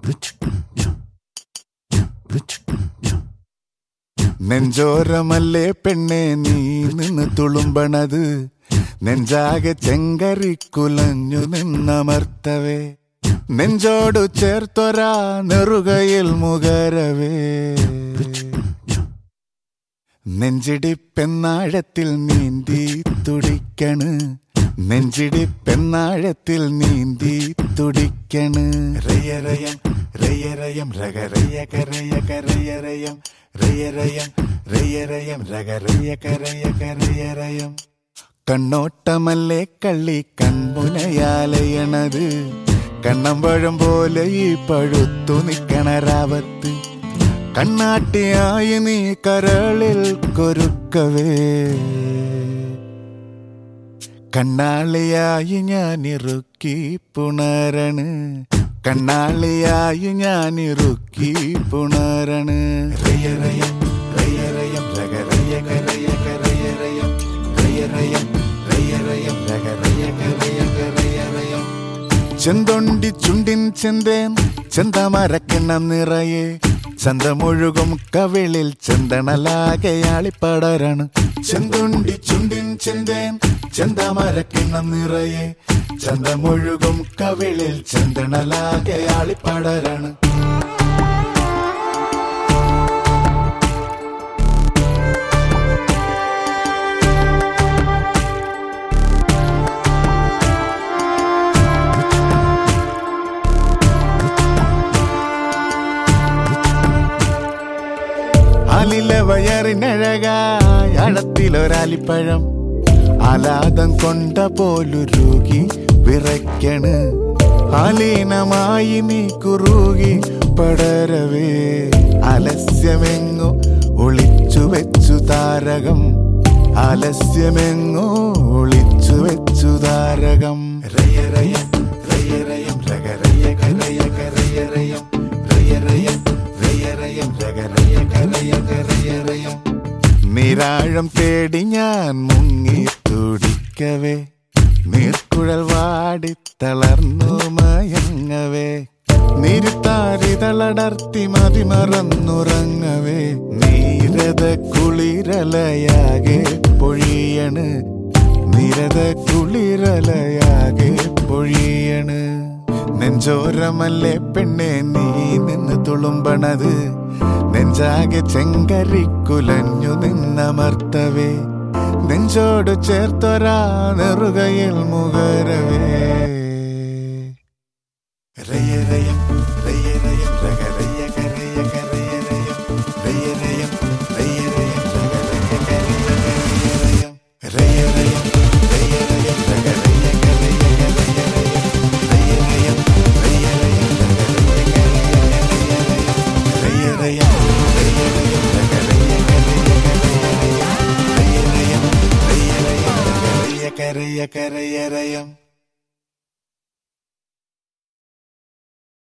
നെഞ്ചോരമല്ലേ പെണ്ണെ നീ നിന്ന് തുളുമ്പണത് നെഞ്ചാകെ ചെങ്കരി കുലഞ്ഞു നിന്നമർത്തവേ നെഞ്ചോടു ചേർത്തൊരാ നെറുകയിൽ മുകരവേ നെഞ്ചിടിപ്പെന്നാഴത്തിൽ നീന്തി തുടിക്കണ് നെഞ്ചിടിപ്പെന്നാഴത്തിൽ നീന്തി തുടിക്കണ് റയറയം റയറയം രകരയ കരയ കരയറയം റയറയം റയറയം രകരയ കരയ കരയറയം കണ്ണോട്ടമല്ലേ കള്ളി കൺമുനയാലയണത് കണ്ണമ്പഴം പോലെ ഈ പഴുത്തു നിക്കണ രാവത്ത് കണ്ണാട്ടിയായി നീ കരളിൽ കൊരുക്കവേ കണ്ണാളിയായി ഞാൻ ഇറുക്കി പുണരണ് കണ്ണാളിയായി ഞാൻ ഇറുക്കി പുണരണ് റയറയം റയറയം രകരയ കരയ കരയറയം റയറയം റയറയം രകരയ കരയ കരയറയം ചെന്തൊണ്ടി ചുണ്ടിൻ ചെന്തേൻ ചെന്തമരക്കിണ്ണം നിറയെ ചന്തമൊഴുകും കവിളിൽ ചെന്തണലാകയാളിപ്പടരാണ് ചെന്തുണ്ടി ചുണ്ടിൻ ചെന്തേൻ ചെന്തമരക്കിണ്ണം നിറയെ ചന്തമൊഴുകും കവിളിൽ ചെന്തണലാകയാളിപ്പടരാണ് ആലിലെ വയറിനഴകായ അഴത്തിലൊരാലിപ്പഴം ആലാദം കൊണ്ട പോലുരുകി വിറയ്ക്കണ് ആലീനമായി നീ കുറുകി പടരവേ ആലസ്യമെങ്ങോ ഒളിച്ചു വെച്ചു താരകം ആലസ്യമെങ്ങോ ഒളിച്ചു വെച്ചു താരകം റയറയം റയറയം രകരയ കരയ കരയറയം റയറയം റയറയം രകരയ കരയ കരയറയം നിരാഴം തേടി ഞാൻ മുങ്ങി തുടിക്കവേ നീർക്കുഴൽ വാടി തളർന്നു മയങ്ങവേ നിരുത്താരിതളടർത്തി മതിമറന്നുറങ്ങവേ നീരത കുളിരലയാകെ പൊഴിയണ് നിരത കുളിരലയാകെ പൊഴിയണ് നെഞ്ചോരമല്ലേ പെണ്ണെ നീ നിന്ന് തുളുമ്പണത് നെഞ്ചാകെ ചെങ്കരി കുലഞ്ഞു നിന്നമർത്തവേ നെഞ്ചോട് ചേർത്തൊരാ നെറുകയിൽ മുകരവേ റയറയം റയറയം രകരയ കരയ കരയറയം റയറയം റയറയം രകരയ കരയ കരയറയം റയറയം റയറയം രകരയ കരയ കരയറയം റയറയം റയറയം രകരയ കരയ കരയറയം റയറയം റയറയം രകരയ കരയ കരയറയം റയറയം റയറയം രകരയ കരയ കരയറയം